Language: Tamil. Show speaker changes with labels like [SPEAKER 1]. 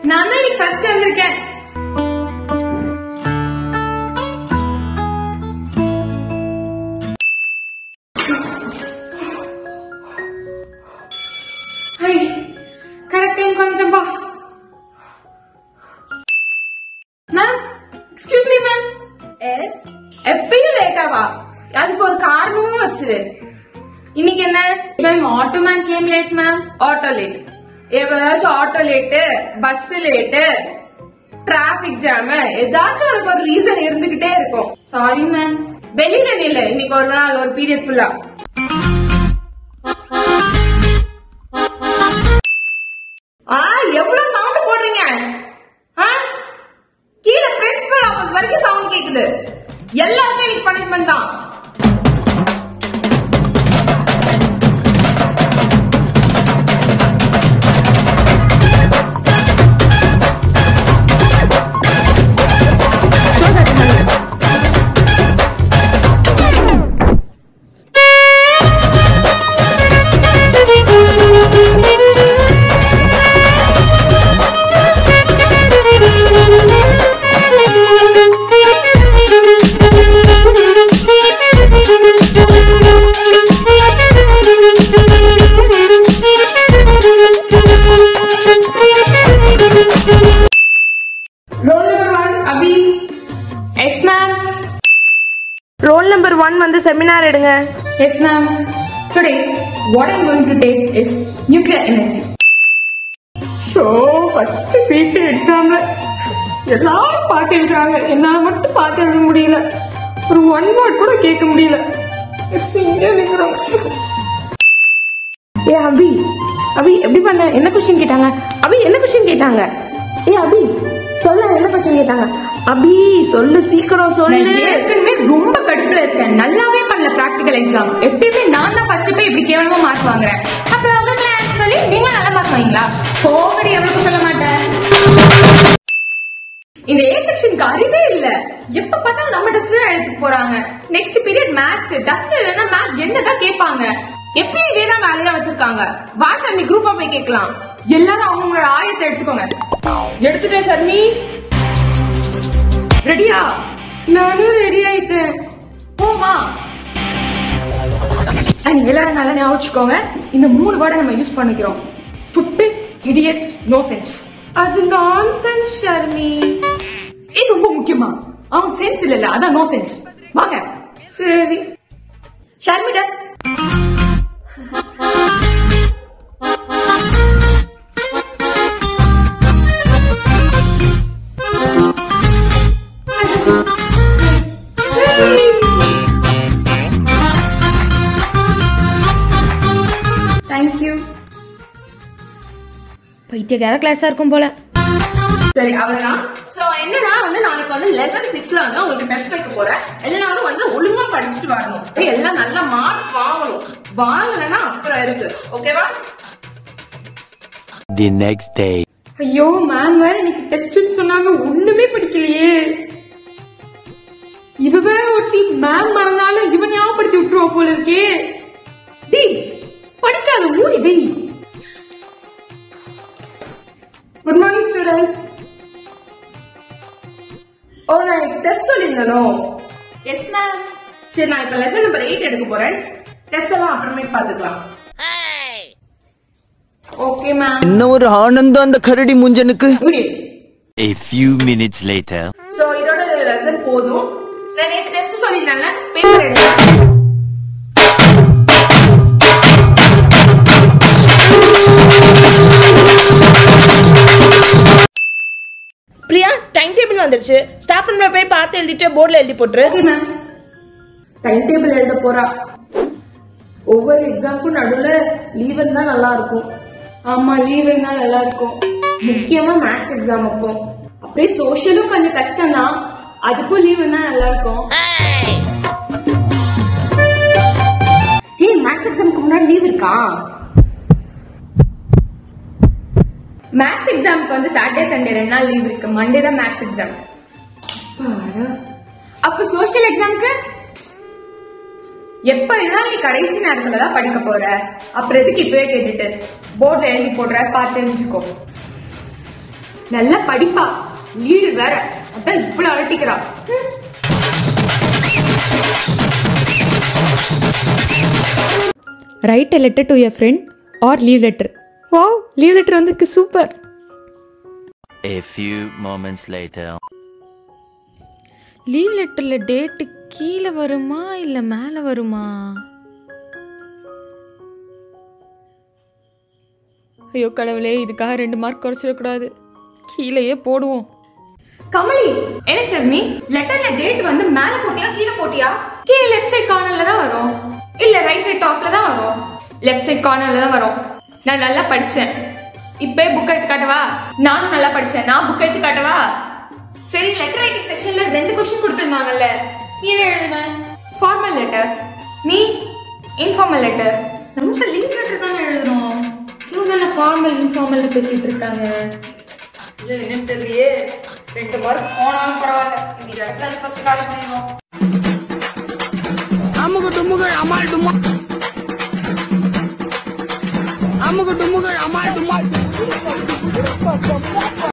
[SPEAKER 1] நான் தான் இன்னைக்கு ஃபர்ஸ்ட் வந்திருக்கேன் கரெக்ட் டைம் வந்துட்டேன்பா ma'am excuse me ma'am
[SPEAKER 2] yes எப்பயும் லேட்டாவா அதுக்கு ஒரு காரணமும் வச்சிரு இன்னைக்கு என்ன
[SPEAKER 1] ma'am auto ma'am came late ma'am
[SPEAKER 2] auto late எவ்வளவுதாச்சும் auto late bus late traffic jam ஏதாச்சும் உனக்கு ஒரு ரீசன் இருந்துகிட்டே இருக்கும்
[SPEAKER 1] சாரி மேம்
[SPEAKER 2] வெளியில நில்லு இன்னைக்கு ஒரு நாள் ஒரு பீரியட் ஃபுல்லா ஆ எவ்வளவு சவுண்ட் போடுறீங்க ஆ கீழே பிரின்சிபல் ஆபீஸ் வரைக்கும் சவுண்ட் கேக்குது எல்லாருக்கும் இன்னைக்கு பனிஷ்மெண்ட் தான் roll number one Abhi
[SPEAKER 1] yes ma'am
[SPEAKER 2] roll number one வந்து செமினார் எடுங்க
[SPEAKER 1] yes ma'am today what I'm going to take is nuclear energy
[SPEAKER 2] so first seat எக்ஸாம்ல எல்லாரும் பார்த்து எழுதுறாங்க என்னால மட்டும் பார்த்து எழுத முடியல ஒரு ஒன் வேர்ட் கூட கேட்க முடியல Miss இங்கே நிக்கிறோம் ஏ அபி அபி எப்படி பண்ண என்ன கொஸ்டின் கேட்டாங்க அபி என்ன கொஸ்டின் கேட்டாங்க ஏ அபி சொல்ல என்ன கொஸ்டின் கேட்டாங்க அபி சொல்லு சீக்கிரம் சொல்லு
[SPEAKER 1] நான் ஏற்கனவே ரொம்ப கடுப்புல இருக்கேன் நல்லாவே பண்ணல பிராக்டிகல் எக்ஸாம் எப்பயுமே நான் தான் ஃபர்ஸ்ட் போய் இப்படி கேவலமா மார்க் வாங்குறேன் அப்புறம் அவங்க ஆன்சர் சொல்லி நீங்க நல்ல மார்க் வாங்கிங்களா போகடி எவ்வளவு சொல்ல மாட்டேன் இந்த ஏ செக்ஷனுக்கு அறிவே இல்ல எப்ப பார்த்தாலும் நம்ம டெஸ்ட் தான் எடுத்துட்டு போறாங்க நெக்ஸ்ட் பீரியட் மேத்ஸ் டஸ்ட் இல்லைன்னா மேம் என்னதான் கேட்பாங்க
[SPEAKER 2] எப்பயும் இதே தான் வேலையா வச்சிருக்காங்க வா ஷர்மி குரூப்பா போய் கேட்கலாம்
[SPEAKER 1] எல்லாரும் அவங்களோட ஆயத்தை எடுத்துக்கோங்க
[SPEAKER 2] எடுத்துட்டேன் ஷர்மி
[SPEAKER 1] ரெடியா
[SPEAKER 2] நானும் ரெடி ஆயிட்டேன்
[SPEAKER 1] போமா நீங்க எல்லாரும் நல்லா ஞாபகம் வச்சுக்கோங்க இந்த மூணு வேர்டை நம்ம யூஸ் பண்ணிக்கிறோம் ஸ்டூபிட் இடியட்ஸ் நோ சென்ஸ்
[SPEAKER 2] அது நான்சென்ஸ் ஷர்மி
[SPEAKER 1] இது ரொம்ப முக்கியமா அவன் சென்ஸ் இல்ல அதான் நோ சென்ஸ் வாங்க
[SPEAKER 2] சரி
[SPEAKER 1] ஷர்மி டஸ் தேங்க்யூ
[SPEAKER 3] பைத்தியக்கார கிளாஸா இருக்கும் போல
[SPEAKER 2] சரி அவ்வளவுதான் சோ என்னன்னா வந்து நாளைக்கு வந்து லெசன் சிக்ஸ்ல வந்து உங்களுக்கு டெஸ்ட் வைக்க போறேன் எல்லாரும் வந்து ஒழுங்கா படிச்சுட்டு வரணும் எல்லாம் நல்ல மார்க் வாங்கணும் வாங்கலைன்னா அப்புறம் இருக்கு ஓகேவா
[SPEAKER 4] The next day.
[SPEAKER 1] ஐயோ மேம் வேற எனக்கு டெஸ்ட்னு சொன்னாங்க ஒண்ணுமே படிக்கலையே இவ வேற ஒட்டி மேம் மறந்தாலும் இவன் ஞாபகப்படுத்தி விட்டுருவா போல இருக்கே டேய் படிக்காத மூடி வெய்
[SPEAKER 2] குட் மார்னிங் ஸ்டூடெண்ட்ஸ் ஓ நான் டெஸ்ட் சொல்லியிருந்தனோ
[SPEAKER 1] எஸ் மேம்
[SPEAKER 2] சரி நான் இப்ப லெசன் நம்பர் எயிட் எடுக்க போறேன் டெஸ்ட் எல்லாம் அப்புறமேட்டு பாத்துக்கலாம்
[SPEAKER 1] ஓகே மேம்
[SPEAKER 4] என்ன ஒரு ஆனந்தம் அந்த கரடி முஞ்சனுக்கு
[SPEAKER 1] மூடி
[SPEAKER 4] A few minutes later.
[SPEAKER 2] So இதோட லெசன் போதும் நான் நேத்து டெஸ்ட் சொல்லியிருந்தேன்ல பேப்பர் எடுங்க
[SPEAKER 3] பிரியா டைம் டேபிள் வந்துருச்சு ஸ்டாஃப் ரூம்ல போய் பார்த்து எழுதிட்டு போர்டில் எழுதி போட்டுரு
[SPEAKER 2] ஓகே மேம் டைம் டேபிள் எழுத போறா ஒவ்வொரு எக்ஸாமுக்கும் நடுவுல லீவ் இருந்தா நல்லா இருக்கும்
[SPEAKER 1] ஆமா லீவ் இருந்தா நல்லா இருக்கும்
[SPEAKER 2] முக்கியமா மேத்ஸ் எக்ஸாம் அப்போ
[SPEAKER 1] அப்படியே சோஷியலும் கொஞ்சம் கஷ்டம் தான் அதுக்கும் லீவ் இருந்தா நல்லா இருக்கும்
[SPEAKER 2] ஹே மேத்ஸ் எக்ஸாமுக்கு முன்னாடி லீவ் இருக்கா
[SPEAKER 1] மேத்ஸ் எக்ஸாமுக்கு வந்து சாட்டர்டே சண்டே ரெண்டு நாள் லீவ் இருக்கு மண்டே தான் மேத்ஸ் எக்ஸாம் அப்ப சோஷியல் எக்ஸாமுக்கு எப்ப இருந்தாலும் நீ கடைசி நேரத்துல தான் படிக்க போற அப்புறம் எதுக்கு இப்பவே கேட்டுட்டு போர்ட்ல எழுதி போடுற பார்த்து தெரிஞ்சுக்கோ நல்லா படிப்பா லீடு வேற அதான் இவ்வளவு அழட்டிக்கிறா hmm.
[SPEAKER 5] Write a letter to your friend or leave letter wow leave letter வந்திருக்கு super
[SPEAKER 4] A few moments later.
[SPEAKER 5] Leave லெட்டரில் டேட்டு கீழே வருமா இல்லை மேலே வருமா ஐயோ கடவுளே இதுக்காக ரெண்டு மார்க் குறைச்சிடக்கூடாது கீழேயே போடுவோம்
[SPEAKER 1] கமலி என்ன ஷர்மி லெட்டர்ல டேட் வந்து மேல போட்டியா கீழே போட்டியா கீழே லெஃப்ட் சைட் கார்னர்ல தான் வரும் இல்ல ரைட் சைட் டாப்ல தான் வரும் லெஃப்ட் சைட் கார்னர்ல தான் வரும் நான் நல்லா படிச்சேன் இப்பே புக் எடுத்து காட்டவா நானும் நல்லா படிச்சேன் நான் புக் எடுத்து காட்டவா சரி லெட்டர் ரைட்டிங் செக்ஷன்ல ரெண்டு கொஸ்டின் கொடுத்திருந்தாங்கல்ல நீ என்ன எழுதுன ஃபார்மல் லெட்டர் நீ இன்ஃபார்மல் லெட்டர் நம்ம லீவ் லெட்டர் தானே எழுதுறோம் இவங்க தானே ஃபார்மல் இன்ஃபார்மல் பேசிட்டு இருக்காங்க இல்ல என்ன தெரியலையே ரெண்டு மார்க் போனாலும் பரவாயில்ல இந்த இடத்துல ஃபர்ஸ்ட் கால் பண்ணிடுவோம்
[SPEAKER 6] அமுகு டுமுகு அமால் டுமா அமுகு டுமுகு அமால் டுமா